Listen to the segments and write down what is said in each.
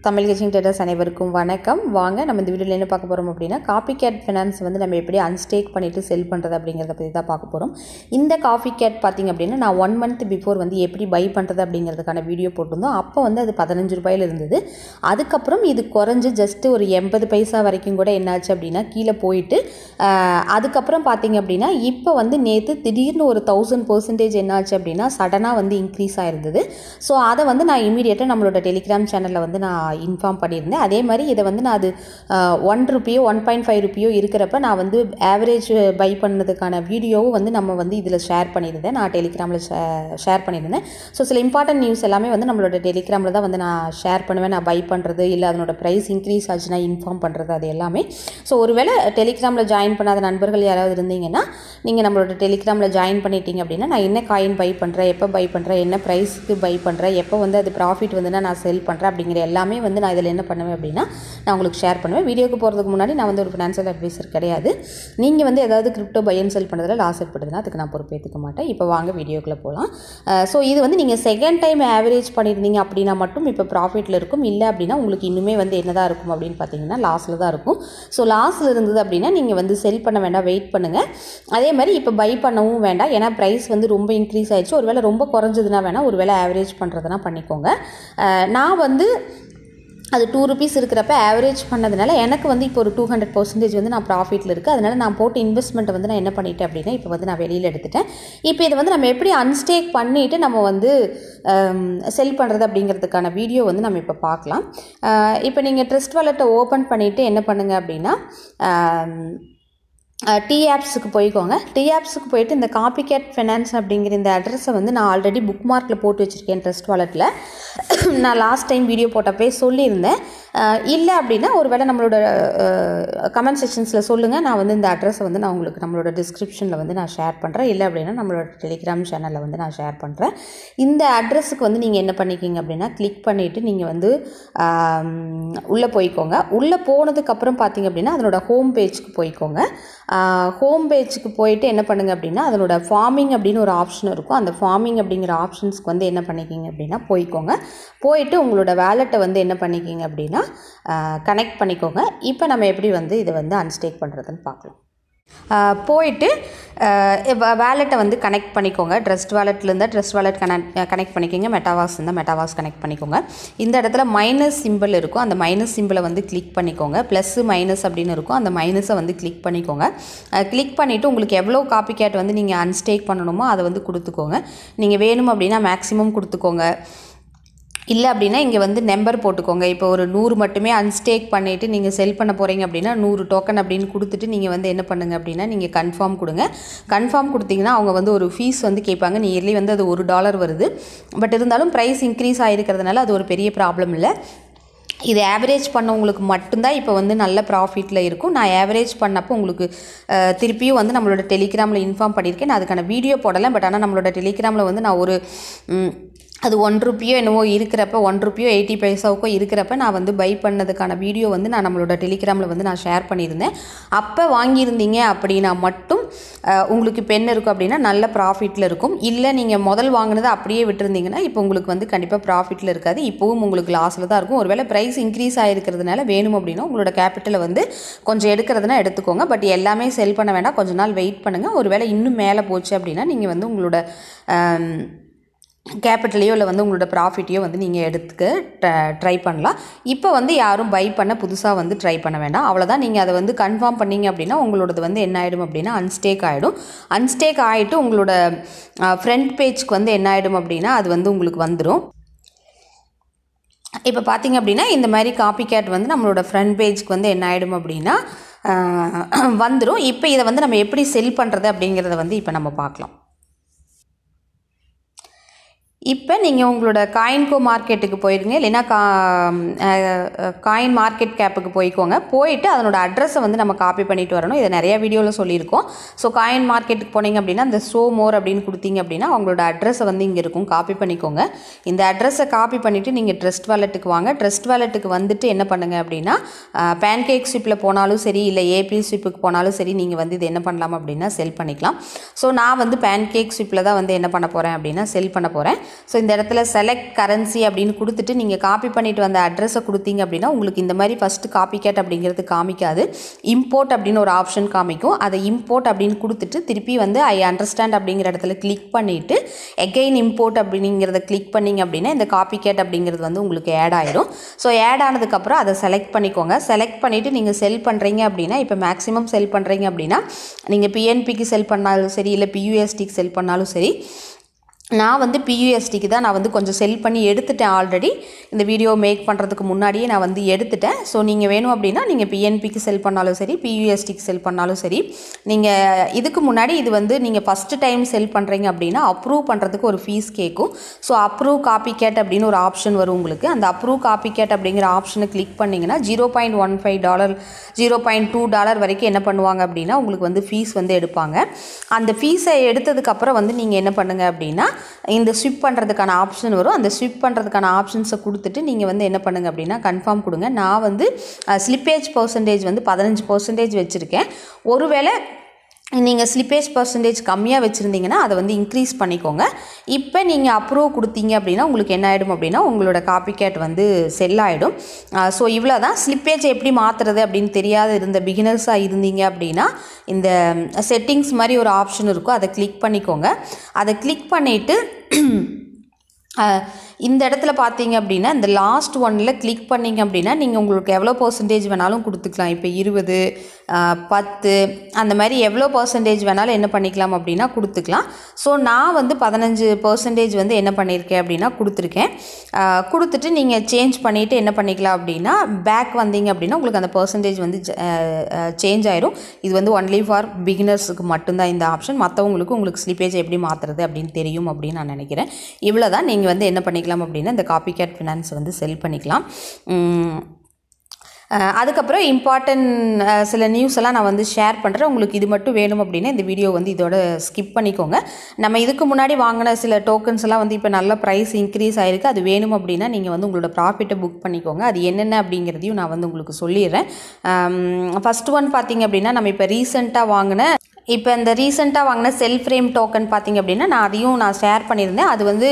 தமிழ் கிச்சிங் டேட்டர்ஸ் அனைவருக்கும் வணக்கம் வாங்க நம்ம இந்த வீடியோவில் என்ன பார்க்க போகிறோம் அப்படின்னா காப்பி கேட் ஃபினான்ஸ் வந்து நம்ம எப்படி அன்ஸ்டேக் பண்ணிவிட்டு செல் பண்ணுறது அப்படிங்கிறத பற்றி தான் பார்க்க போகிறோம் இந்த காஃபி கேட் பார்த்திங்க அப்படின்னா நான் ஒன் மந்த் பிஃபோர் வந்து எப்படி பை பண்ணுறது அப்படிங்கிறதுக்கான வீடியோ போட்டிருந்தோம் அப்போ வந்து அது பதினஞ்சு ரூபாயில் இருந்தது அதுக்கப்புறம் இது குறைஞ்சு ஜஸ்ட்டு ஒரு எண்பது பைசா வரைக்கும் கூட என்னாச்சு அப்படின்னா கீழே போயிட்டு ஆஹ், அதுக்கப்புறம் பார்த்தீங்க அப்படின்னா இப்போ வந்து நேற்று திடீர்னு ஒரு தௌசண்ட் பர்சன்டேஜ் என்னாச்சு அப்படின்னா சடனாக வந்து இன்க்ரீஸ் ஆயிருந்தது ஸோ அதை வந்து நான் இமீடியட்டாக நம்மளோட டெலிகிராம் சேனலில் வந்து நான் இன்ஃபார்ம் பண்ணியிருந்தேன் அதே மாதிரி இதை வந்து நான் அது ஒன் ருப்பியோ ஒன் பாயிண்ட் ஃபைவ் ருப்பியோ இருக்கிறப்ப நான் வந்து ஆவரேஜ் பை பண்ணதுக்கான வீடியோவும் வந்து நம்ம வந்து இதில் ஷேர் பண்ணியிருந்தேன் நான் டெலிகிராமில் ஷேர் பண்ணியிருந்தேன் ஸோ சில இம்பார்ட்டன்ட் நியூஸ் எல்லாமே வந்து நம்மளோட டெலிகிராமில் தான் வந்து நான் ஷேர் பண்ணுவேன் நான் பை பண்ணுறது இல்லை அதனோட ப்ரைஸ் இன்க்ரீஸ் ஆச்சுன்னா இன்ஃபார்ம் பண்ணுறது அது எல்லாமே ஸோ ஒருவேளை டெலிகிராமில் ஜாயின் பண்ணாத நண்பர்கள் யாராவது இருந்தீங்கன்னா நீங்கள் நம்மளோட டெலிகிராமில் ஜாயின் பண்ணிட்டீங்க அப்படின்னா நான் என்ன காயின் பை பண்ணுறேன் எப்போ பை பண்ணுறேன் என்ன ப்ரைஸ்க்கு பை பண்ணுறேன் எப்போ வந்து அது ப்ராஃபிட் வந்துன்னா நான் செல் பண்ணுறேன் அப்படிங்கிற எல்லாமே வந்து நான் இதில் என்ன பண்ணுவேன் அப்படின்னா நான் உங்களுக்கு ஷேர் பண்ணுவேன் வீடியோக்கு போகிறதுக்கு முன்னாடி நான் வந்து ஒரு ஃபினான்ஷியல் அட்வைசர் கிடையாது நீங்கள் வந்து ஏதாவது கிரிப்டோ பை அண்ட் செல் பண்ணுறதுல லாஸ் ஏற்படுதுன்னா அதுக்கு நான் பொறுப்பேற்றுக்க மாட்டேன் இப்போ வாங்க வீடியோக்குள்ளே போகலாம் ஸோ இது வந்து நீங்கள் செகண்ட் டைம் ஆவரேஜ் பண்ணியிருந்தீங்க அப்படின்னா மட்டும் இப்போ ப்ராஃபிட்டில் இருக்கும் இல்லை அப்படின்னா உங்களுக்கு இன்னுமே வந்து என்னதான் இருக்கும் அப்படின்னு பார்த்தீங்கன்னா லாஸில் தான் இருக்கும் ஸோ லாஸில் இருந்தது அப்படின்னா நீங்கள் வந்து செல் பண்ண வேண்டாம் வெயிட் பண்ணுங்கள் அதே மாதிரி இப்போ பை பண்ணவும் வேண்டாம் ஏன்னா ப்ரைஸ் வந்து ரொம்ப இன்க்ரீஸ் ஆயிடுச்சு ஒருவேளை ரொம்ப குறைஞ்சதுன்னா வேணால் ஒருவேளை ஆவரேஜ் பண்ணுறதுனா பண்ணிக்கோங்க அஹ் நான் வந்து அது டூ ருபீஸ் இருக்கிறப்ப ஆவரேஜ் பண்ணதுனால எனக்கு வந்து இப்போ ஒரு டூ ஹண்ட்ரட் பர்சன்டேஜ் வந்து நான் ப்ராஃபிட்டில் இருக்குது அதனால் நான் போட்ட இன்வெஸ்ட்மெண்ட்டை வந்து நான் என்ன பண்ணிட்டேன் அப்படின்னா இப்போ வந்து நான் வெளியில் எடுத்துட்டேன் இப்போ இதை வந்து நம்ம எப்படி அன்ஸ்டேக் பண்ணிவிட்டு நம்ம வந்து செல் பண்ணுறது அப்படிங்கிறதுக்கான வீடியோ வந்து நம்ம இப்போ பார்க்கலாம் அஹ் இப்போ நீங்கள் ட்ரெஸ்ட் வாலெட்டை ஓப்பன் பண்ணிவிட்டு என்ன பண்ணுங்கள் அப்படின்னா டி ஆப்ஸுக்கு போய்க்கோங்க டி ஆப்ஸுக்கு போயிட்டு இந்த காப்பி கேட் ஃபினான்ஸ் அப்படிங்கிற இந்த அட்ரஸை வந்து நான் ஆல்ரெடி புக் மார்க்கில் போட்டு வச்சுருக்கேன் ட்ரஸ்ட் வாலெட்டில் நான் லாஸ்ட் டைம் வீடியோ போட்டப்பே சொல்லியிருந்தேன் அஹ் இல்லை அப்படின்னா ஒருவேளை நம்மளோட கமெண்ட் செக்ஷன்ஸில் சொல்லுங்கள் நான் வந்து இந்த அட்ரஸை வந்து நான் உங்களுக்கு நம்மளோட டிஸ்கிரிப்ஷனில் வந்து நான் ஷேர் பண்ணுறேன் இல்லை அப்படின்னா நம்மளோட டெலிகிராம் சேனலில் வந்து நான் ஷேர் பண்ணுறேன் இந்த அட்ரஸுக்கு வந்து நீங்கள் என்ன பண்ணிக்கிங்க அப்படின்னா கிளிக் பண்ணிவிட்டு நீங்கள் வந்து உள்ளே போய்க்கோங்க உள்ளே போனதுக்கப்புறம் பார்த்தீங்க அப்படின்னா அதனோட ஹோம் பேஜ்க்கு போய்க்கோங்க ஹோம் பேஜுக்கு போயிட்டு என்ன பண்ணுங்க அப்படின்னா அதனோட ஃபார்மிங் அப்படின்னு ஒரு ஆப்ஷன் இருக்கும் அந்த ஃபார்மிங் அப்படிங்கிற ஆப்ஷன்ஸ்க்கு வந்து என்ன பண்ணிக்கிங்க அப்படின்னா போய்க்கோங்க போயிட்டு உங்களோட வேலெட்டை வந்து என்ன பண்ணிக்கிங்க அப்படின்னா கனெக்ட் பண்ணிக்கோங்க இப்போ நம்ம எப்படி வந்து இதை வந்து அன்ஸ்டேக் பண்ணுறதுன்னு பார்க்கலாம் ஆஹ் போயிட்டு வேலெட்டை வந்து கனெக்ட் பண்ணிக்கோங்க ட்ரெஸ்ட் வேலெட்டில் இருந்தால் ட்ரெஸ்ட் வேலெட் கனெக்ட் கனெக்ட் பண்ணிக்கோங்க மெட்டாவாஸ் இருந்தால் மெட்டாவாஸ் கனெக்ட் பண்ணிக்கோங்க இந்த இடத்துல மைனஸ் சிம்பிள் இருக்கும் அந்த மைனஸ் சிம்பிளை வந்து கிளிக் பண்ணிக்கோங்க ப்ளஸ்ஸு மைனஸ் அப்படின்னு இருக்கும் அந்த மைனஸை வந்து கிளிக் பண்ணிக்கோங்க கிளிக் பண்ணிவிட்டு உங்களுக்கு எவ்வளோ காப்பி கேட் வந்து நீங்கள் அன்ஸ்டேக் பண்ணணுமோ அதை வந்து கொடுத்துக்கோங்க நீங்கள் வேணும் அப்படின்னா மேக்ஸிமம் கொடுத்துக்கோங்க இல்லை அப்படின்னா இங்கே வந்து நம்பர் போட்டுக்கோங்க இப்போ ஒரு நூறு மட்டுமே அன்ஸ்டேக் பண்ணிவிட்டு நீங்கள் செல் பண்ண போகிறீங்க அப்படின்னா நூறு டோக்கன் அப்படின்னு கொடுத்துட்டு நீங்கள் வந்து என்ன பண்ணுங்க அப்படின்னா நீங்கள் கன்ஃபார்ம் கொடுங்க கன்ஃபார்ம் கொடுத்தீங்கன்னா அவங்க வந்து ஒரு ஃபீஸ் வந்து கேட்பாங்க நியர்லி வந்து அது ஒரு டாலர் வருது பட் இருந்தாலும் ப்ரைஸ் இன்க்ரீஸ் ஆகிருக்கிறதுனால அது ஒரு பெரிய ப்ராப்ளம் இல்லை இது ஆவரேஜ் பண்ணவங்களுக்கு மட்டும்தான் இப்போ வந்து நல்ல ப்ராஃபிட்டில் இருக்கும் நான் ஆவரேஜ் பண்ணப்போ உங்களுக்கு அஹ், திருப்பியும் வந்து நம்மளோட டெலிகிராமில் இன்ஃபார்ம் பண்ணியிருக்கேன் நான் அதுக்கான வீடியோ போடலை பட் ஆனால் நம்மளோட டெலிகிராமில் வந்து நான் ஒரு ம், அது ஒன் ருப்பியோ என்னவோ இருக்கிறப்ப ஒன் ருப்பியோ எயிட்டி பைசாவுக்கோ இருக்கிறப்ப நான் வந்து பை பண்ணதுக்கான வீடியோ வந்து நான் நம்மளோட டெலிகிராமில் வந்து நான் ஷேர் பண்ணியிருந்தேன் அப்போ வாங்கியிருந்தீங்க அப்படின்னா மட்டும் அஹ், உங்களுக்கு பென் இருக்கும் அப்படின்னா நல்ல ப்ராஃபிட்டில் இருக்கும் இல்லை நீங்கள் முதல் வாங்கினதை அப்படியே விட்டுருந்தீங்கன்னா இப்போ உங்களுக்கு வந்து கண்டிப்பாக ப்ராஃபிட்டில் இருக்காது இப்போவும் உங்களுக்கு லாஸில் தான் இருக்கும் ஒருவேளை ப்ரைஸ் இன்க்ரீஸ் ஆகிருக்கிறதுனால வேணும் அப்படின்னா உங்களோட கேபிட்டலை வந்து கொஞ்சம் எடுக்கிறதுனா எடுத்துக்கோங்க பட் எல்லாமே செல் பண்ண வேண்டாம் கொஞ்ச நாள் வெயிட் பண்ணுங்கள் ஒருவேளை இன்னும் மேலே போச்சு அப்படின்னா நீங்கள் வந்து உங்களோட ஆம், கேபிட்டலையோ இல்லை வந்து உங்களோட ப்ராஃபிட்டையோ வந்து நீங்கள் எடுத்துக்க ட்ரை பண்ணலாம் இப்போ வந்து யாரும் பை பண்ண புதுசாக வந்து ட்ரை பண்ண வேண்டாம் அவ்வளோதான் நீங்கள் அதை வந்து கன்ஃபார்ம் பண்ணீங்க அப்படின்னா உங்களோடது வந்து என்ன ஆகிடும் அப்படின்னா அன்ஸ்டேக் ஆகிடும் அன்ஸ்டேக் ஆகிட்டு உங்களோட ஃப்ரண்ட் பேஜ்க்கு வந்து என்ன ஆகிடும் அப்படின்னா அது வந்து உங்களுக்கு வந்துடும் இப்போ பார்த்தீங்க அப்படின்னா இந்த மாதிரி காப்பி கேட் வந்து நம்மளோட ஃப்ரண்ட் பேஜ்க்கு வந்து என்ன ஆகிடும் அப்படின்னா வந்துடும் இப்போ இதை வந்து நம்ம எப்படி செல் பண்ணுறது அப்படிங்கிறத வந்து இப்போ நம்ம பார்க்கலாம் இப்போ நீங்கள் உங்களோட காயின்கோ மார்க்கெட்டுக்கு போயிருங்க இல்லைன்னா கா காயின் மார்க்கெட் கேப்புக்கு போய்க்கோங்க போயிட்டு அதனோட அட்ரஸை வந்து நம்ம காப்பி பண்ணிட்டு வரணும் இதை நிறைய வீடியோவில் சொல்லியிருக்கோம் ஸோ காயின் மார்க்கெட்டுக்கு போனீங்க அப்படின்னா இந்த ஷோ மோர் அப்படின்னு கொடுத்தீங்க அப்படின்னா அவங்களோட அட்ரஸை வந்து இங்கே இருக்கும் காப்பி பண்ணிக்கோங்க இந்த அட்ரஸை காப்பி பண்ணிவிட்டு நீங்கள் ட்ரஸ்ட் வாலெட்டுக்கு வாங்க ட்ரஸ்ட் வாலெட்டுக்கு வந்துட்டு என்ன பண்ணுங்கள் அப்படின்னா பேன்கேக் ஸ்விப்பில் போனாலும் சரி இல்லை ஏபி ஸ்விப்புக்கு போனாலும் சரி நீங்கள் வந்து இது என்ன பண்ணலாம் அப்படின்னா செல் பண்ணிக்கலாம் ஸோ நான் வந்து பேன்கேக் ஸ்விப்பில் தான் வந்து என்ன பண்ண போகிறேன் அப்படின்னா செல் பண்ண போகிறேன் ஸோ இந்த இடத்துல செலக்ட் கரன்சி அப்படின்னு கொடுத்துட்டு நீங்கள் காப்பி பண்ணிட்டு வந்த அட்ரஸை கொடுத்தீங்க அப்படின்னா உங்களுக்கு இந்த மாதிரி ஃபஸ்ட்டு காப்பி கேட் அப்படிங்கிறது காமிக்காது இம்போர்ட் அப்படின்னு ஒரு ஆப்ஷன் காமிக்கும் அதை இம்போர்ட் அப்படின்னு கொடுத்துட்டு திருப்பி வந்து ஐ அண்டர்ஸ்டாண்ட் அப்படிங்கிற இடத்துல கிளிக் பண்ணிவிட்டு எகெயின் இம்போர்ட் அப்படிங்கிறத கிளிக் பண்ணிங்க அப்படின்னா இந்த காப்பி கேட் அப்படிங்கிறது வந்து உங்களுக்கு ஆட் ஆயிரும் ஸோ ஆட் ஆனதுக்கப்புறம் அதை செலக்ட் பண்ணிக்கோங்க செலக்ட் பண்ணிவிட்டு நீங்கள் செல் பண்ணுறீங்க அப்படின்னா இப்போ மேக்ஸிமம் செல் பண்ணுறீங்க அப்படின்னா நீங்கள் பிஎன்பிக்கு செல் பண்ணாலும் சரி இல்லை பியூஎஸ்டிக்கு செல் பண்ணாலும் சரி நான் வந்து பியூஎஸ்டிக்கு தான் நான் வந்து கொஞ்சம் செல் பண்ணி எடுத்துட்டேன் ஆல்ரெடி இந்த வீடியோ மேக் பண்ணுறதுக்கு முன்னாடியே நான் வந்து எடுத்துட்டேன் ஸோ நீங்கள் வேணும் அப்படின்னா நீங்கள் பிஎன்பிக்கு செல் பண்ணாலும் சரி பியூஎஸ்டிக்கு செல் பண்ணாலும் சரி நீங்கள் இதுக்கு முன்னாடி இது வந்து நீங்கள் ஃபஸ்ட்டு டைம் செல் பண்ணுறீங்க அப்படின்னா அப்ரூவ் பண்ணுறதுக்கு ஒரு ஃபீஸ் கேட்கும் ஸோ அப்ரூவ் காப்பி கேட் அப்படின்னு ஒரு ஆப்ஷன் வரும் உங்களுக்கு அந்த அப்ரூவ் காப்பி கேட் அப்படிங்கிற ஆப்ஷனை கிளிக் பண்ணிங்கன்னா zero point one five dollar zero point two dollar வரைக்கும் என்ன பண்ணுவாங்க அப்படின்னா உங்களுக்கு வந்து ஃபீஸ் வந்து எடுப்பாங்க அந்த ஃபீஸை எடுத்ததுக்கப்புறம் வந்து நீங்கள் என்ன பண்ணுங்கள் அப்படின்னா இந்த ஸ்விப் பண்ணுறதுக்கான ஆப்ஷன் வரும் அந்த ஸ்விப் பண்ணுறதுக்கான ஆப்ஷன்ஸை கொடுத்துட்டு நீங்கள் வந்து என்ன பண்ணுங்கள் அப்படின்னா கன்ஃபார்ம் கொடுங்க நான் வந்து ஸ்லிப்பேஜ் பர்சன்டேஜ் வந்து பதினஞ்சு பர்சன்டேஜ் வச்சுருக்கேன் ஒருவேளை நீங்கள் ஸ்லிப்பேஜ் பர்சன்டேஜ் கம்மியாக வச்சுருந்தீங்கன்னா அதை வந்து இன்க்ரீஸ் பண்ணிக்கோங்க இப்போ நீங்கள் அப்ரூவ் கொடுத்தீங்க அப்படின்னா உங்களுக்கு என்ன ஆகிடும் அப்படின்னா உங்களோட காப்பி கேட் வந்து செல் ஆகிடும் ஸோ இவ்வளோ தான் ஸ்லிப்பேஜ் எப்படி மாற்றுறது அப்படின்னு தெரியாத இருந்த பிகினர்ஸாக இருந்தீங்க அப்படின்னா இந்த செட்டிங்ஸ் மாதிரி ஒரு ஆப்ஷன் இருக்கும் அதை கிளிக் பண்ணிக்கோங்க அதை கிளிக் பண்ணிவிட்டு இந்த இடத்துல பார்த்தீங்க அப்படின்னா இந்த லாஸ்ட் ஒனில் கிளிக் பண்ணிங்க அப்படின்னா நீங்கள் உங்களுக்கு எவ்வளோ பர்சன்டேஜ் வேணாலும் கொடுத்துக்கலாம் இப்போ இருபது பத்து அந்த மாதிரி எவ்வளோ பர்சன்டேஜ் வேணாலும் என்ன பண்ணிக்கலாம் அப்படின்னா கொடுத்துக்கலாம் ஸோ நான் வந்து பதினஞ்சு பர்சன்டேஜ் வந்து என்ன பண்ணியிருக்கேன் அப்படின்னா கொடுத்துருக்கேன் கொடுத்துட்டு நீங்கள் சேஞ்ச் பண்ணிவிட்டு என்ன பண்ணிக்கலாம் அப்படின்னா பேக் வந்தீங்க அப்படின்னா உங்களுக்கு அந்த பர்சன்டேஜ் வந்து சேஞ்ச் ஆயிரும் இது வந்து ஒன்லி ஃபார் பிகினர்ஸுக்கு மட்டும்தான் இந்த ஆப்ஷன் மற்றவங்களுக்கு உங்களுக்கு ஸ்லிப்பேஜ் எப்படி மாற்றுறது அப்படின்னு தெரியும் அப்படின்னு நான் நினைக்கிறேன் இவ்வளோ தான் நீங்கள் வந்து என்ன பண்ணிக்கலாம் அப்படின்னா இந்த காப்பி கேட் ஃபினான்ஸ் வந்து செல் பண்ணிக்கலாம் அதுக்கப்புறம் இம்பார்ட்டன்ட் சில நியூஸ் எல்லாம் நான் வந்து ஷேர் பண்ணுறேன் உங்களுக்கு இது மட்டும் வேணும் அப்படின்னா இந்த வீடியோ வந்து இதோட ஸ்கிப் பண்ணிக்கோங்க நம்ம இதுக்கு முன்னாடி வாங்கின சில டோக்கன்ஸ் எல்லாம் வந்து இப்போ நல்ல ப்ரைஸ் இன்க்ரீஸ் ஆகிருக்கு அது வேணும் அப்படின்னா நீங்கள் வந்து உங்களோட ப்ராஃபிட்டை புக் பண்ணிக்கோங்க அது என்னென்ன அப்படிங்கிறதையும் நான் வந்து உங்களுக்கு சொல்லிடுறேன் ஃபஸ்ட் ஒன் பார்த்தீங்க அப்படின்னா நம்ம இப்போ ரீசெண்டாக வாங்கின இப்போ இந்த ரீசெண்டாக வாங்கின செல் ஃப்ரேம் டோக்கன் பார்த்திங்க அப்படின்னா நான் அதையும் நான் ஷேர் பண்ணியிருந்தேன் அது வந்து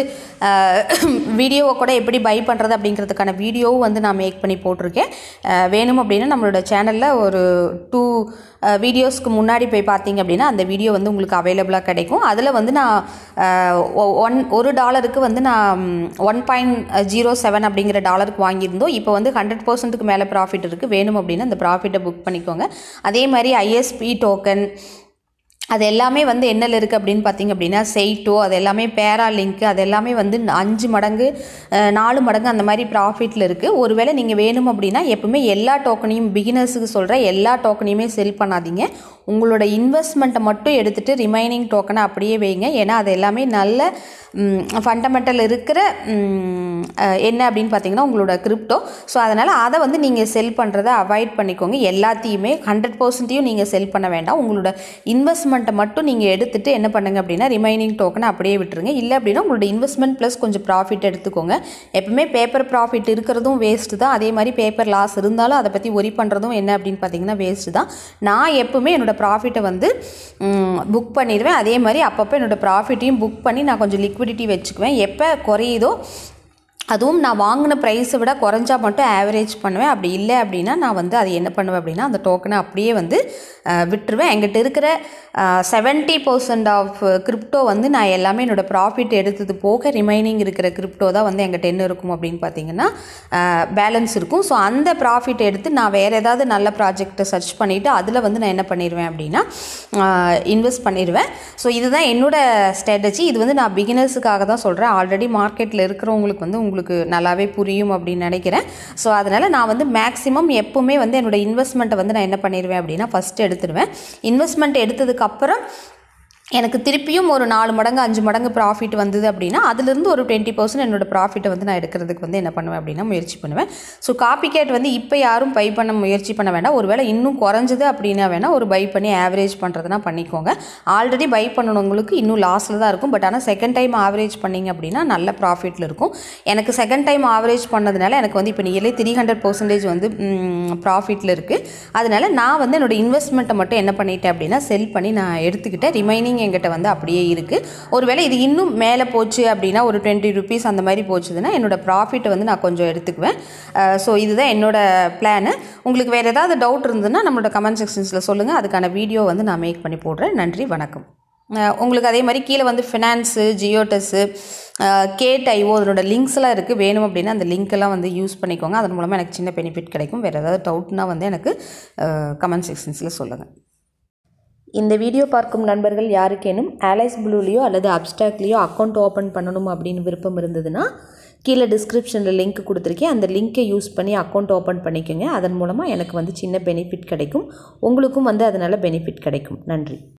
வீடியோவை கூட எப்படி பை பண்ணுறது அப்படிங்கிறதுக்கான வீடியோவும் வந்து நான் மேக் பண்ணி போட்டிருக்கேன் வேணும் அப்படின்னா நம்மளோட சேனலில் ஒரு டூ வீடியோஸ்க்கு முன்னாடி போய் பார்த்தீங்க அப்படின்னா அந்த வீடியோ வந்து உங்களுக்கு அவைலபிளாக கிடைக்கும் அதில் வந்து நான் ஒன் ஒரு டாலருக்கு வந்து நான் ஒன் பாயிண்ட் ஜீரோ செவன் அப்படிங்கிற டாலருக்கு வாங்கியிருந்தோம் இப்போ வந்து ஹண்ட்ரட் பர்சன்ட்டுக்கு மேலே ப்ராஃபிட் இருக்குது வேணும் அப்படின்னா அந்த ப்ராஃபிட்டை புக் பண்ணிக்கோங்க அதே மாதிரி ஐஎஸ்பி டோக்கன் அது எல்லாமே வந்து என்னல இருக்குது அப்படின்னு பார்த்தீங்க அப்படின்னா செய்ட்டோ அது எல்லாமே பேரா லிங்க் அது எல்லாமே வந்து அஞ்சு மடங்கு நாலு மடங்கு அந்த மாதிரி ப்ராஃபிட்டில் இருக்குது ஒருவேளை நீங்கள் வேணும் அப்படின்னா எப்பவுமே எல்லா டோக்கனையும் பிகினர்ஸுக்கு சொல்கிற எல்லா டோக்கனையுமே செல் பண்ணாதீங்க உங்களோட இன்வெஸ்ட்மெண்ட்டை மட்டும் எடுத்துகிட்டு ரிமைனிங் டோக்கனை அப்படியே வைங்க ஏன்னா அது எல்லாமே நல்ல ஃபண்டமெண்டல் இருக்கிற என்ன அப்படின்னு பார்த்தீங்கன்னா உங்களோட கிரிப்டோ ஸோ அதனால் அதை வந்து நீங்கள் செல் பண்ணுறதை அவாய்ட் பண்ணிக்கோங்க எல்லாத்தையுமே ஹண்ட்ரட் பர்சன்ட்டையும் நீங்கள் செல் பண்ண வேண்டாம் உங்களோட இன்வெஸ்ட்மெண்ட்டை மட்டும் நீங்கள் எடுத்துகிட்டு என்ன பண்ணுங்க அப்படின்னா ரிமைனிங் டோக்கனை அப்படியே விட்டுருங்க இல்லை அப்படின்னா உங்களோட இன்வெஸ்ட்மெண்ட் ப்ளஸ் கொஞ்சம் ப்ராஃபிட் எடுத்துக்கோங்க எப்பவுமே பேப்பர் ப்ராஃபிட் இருக்கிறதும் வேஸ்ட்டு தான் அதே மாதிரி பேப்பர் லாஸ் இருந்தாலும் அதை பற்றி ஒரி பண்ணுறதும் என்ன அப்படின்னு பார்த்தீங்கன்னா வேஸ்ட்டு தான் நான் எப்பவுமே என்னோடய ப்ராஃபிட்டை வந்து புக் பண்ணிடுவேன் அதே மாதிரி அப்பப்போ என்னோடய ப்ராஃபிட்டையும் புக் பண்ணி நான் கொஞ்சம் லிக்விடிட்டி வச்சுக்குவேன் எப்போ குறையுதோ அதுவும் நான் வாங்கின ப்ரைஸை விட குறைஞ்சா மட்டும் ஆவரேஜ் பண்ணுவேன் அப்படி இல்லை அப்படின்னா நான் வந்து அதை என்ன பண்ணுவேன் அப்படின்னா அந்த டோக்கனை அப்படியே வந்து விட்டுருவேன் என்கிட்ட இருக்கிற செவன்ட்டி பர்சன்ட் ஆஃப் கிரிப்டோ வந்து நான் எல்லாமே என்னோடய ப்ராஃபிட் எடுத்தது போக ரிமைனிங் இருக்கிற கிரிப்டோ தான் வந்து என்கிட்ட என்ன இருக்கும் அப்படின்னு பார்த்தீங்கன்னா பேலன்ஸ் இருக்கும் ஸோ அந்த ப்ராஃபிட் எடுத்து நான் வேறு ஏதாவது நல்ல ப்ராஜெக்டை சர்ச் பண்ணிவிட்டு அதில் வந்து நான் என்ன பண்ணிடுவேன் அப்படின்னா இன்வெஸ்ட் பண்ணிடுவேன் ஸோ இதுதான் என்னோட ஸ்ட்ராட்டஜி இது வந்து நான் பிகினர்ஸுக்காக தான் சொல்கிறேன் ஆல்ரெடி மார்க்கெட்டில் இருக்கிறவங்களுக்கு வந்து உங்களுக்கு நல்லாவே புரியும் அப்படின்னு நினைக்கிறேன் ஸோ அதனால் நான் வந்து மேக்ஸிமம் எப்போவுமே வந்து என்னோடய இன்வெஸ்ட்மெண்ட்டை வந்து நான் என்ன பண்ணிடுவேன் அப்படின்னா ஃபஸ்ட்டு எடுத்துடுவேன் இன்வெஸ்ட்மெண்ட் எடுத்ததுக்கப்புறம் எனக்கு திருப்பியும் ஒரு நாலு மடங்கு அஞ்சு மடங்கு ப்ராஃபிட் வந்தது அப்படின்னா அதுலேருந்து ஒரு டுவெண்ட்டி பர்சன்ட் என்னோடய ப்ராஃபிட்டை வந்து நான் எடுக்கிறதுக்கு வந்து என்ன பண்ணுவேன் அப்படின்னா முயற்சி பண்ணுவேன் ஸோ காப்பி கேட் வந்து இப்போ யாரும் பை பண்ண முயற்சி பண்ண வேண்டாம் ஒருவேளை இன்னும் குறைஞ்சது அப்படின்னா வேணால் ஒரு பை பண்ணி ஆவரேஜ் பண்ணுறதுனா பண்ணிக்கோங்க ஆல்ரெடி பை பண்ணணுங்களுக்கு இன்னும் லாஸில் தான் இருக்கும் பட் ஆனால் செகண்ட் டைம் ஆவரேஜ் பண்ணிங்க அப்படின்னா நல்ல ப்ராஃபிட்டில் இருக்கும் எனக்கு செகண்ட் டைம் ஆவரேஜ் பண்ணதுனால எனக்கு வந்து இப்போ நியர்லி த்ரீ ஹண்ட்ரட் பர்சன்டேஜ் வந்து ப்ராஃபிட்டில் இருக்குது அதனால நான் வந்து என்னோடய இன்வெஸ்ட்மெண்ட்டை மட்டும் என்ன பண்ணிட்டேன் அப்படின்னா செல் பண்ணி நான் எடுத்துக்கிட்டேன் ரிமைனிங் எங்கிட்ட வந்து அப்படியே இருக்குது ஒருவேளை இது இன்னும் மேலே போச்சு அப்படின்னா ஒரு டுவெண்ட்டி ருபீஸ் அந்த மாதிரி போச்சுதுன்னா என்னோட ப்ராஃபிட்டை வந்து நான் கொஞ்சம் எடுத்துக்குவேன் ஸோ இதுதான் என்னோட பிளானு உங்களுக்கு வேறு ஏதாவது டவுட் இருந்ததுன்னா நம்மளோட கமெண்ட் செக்ஷன்ஸில் சொல்லுங்கள் அதுக்கான வீடியோ வந்து நான் மேக் பண்ணி போடுறேன் நன்றி வணக்கம் அஹ் உங்களுக்கு அதே மாதிரி கீழே வந்து ஃபினான்ஸு ஜியோடெஸ்ஸு கேட் ஐஓ அதனோட லிங்க்ஸ்லாம் இருக்குது வேணும் அப்படின்னா அந்த லிங்க்கெல்லாம் வந்து யூஸ் பண்ணிக்கோங்க அதன் மூலமாக எனக்கு சின்ன பெனிஃபிட் கிடைக்கும் வேறு ஏதாவது டவுட்னா வந்து எனக்கு கமெண்ட் செக்ஷன்ஸில் சொல்லுங்கள் இந்த வீடியோ பார்க்கும் நண்பர்கள் யாருக்கேனும் ஆலைஸ் ப்ளூலேயோ அல்லது அப்டாக்லேயோ அக்கௌண்ட் ஓப்பன் பண்ணணும் அப்படின்னு விருப்பம் இருந்ததுன்னா கீழே டிஸ்கிரிப்ஷனில் லிங்க் கொடுத்துருக்கேன் அந்த லிங்க்கை யூஸ் பண்ணி அக்கௌண்ட் ஓப்பன் பண்ணிக்கோங்க அதன் மூலமாக எனக்கு வந்து சின்ன பெனிஃபிட் கிடைக்கும் உங்களுக்கும் வந்து அதனால் பெனிஃபிட் கிடைக்கும் நன்றி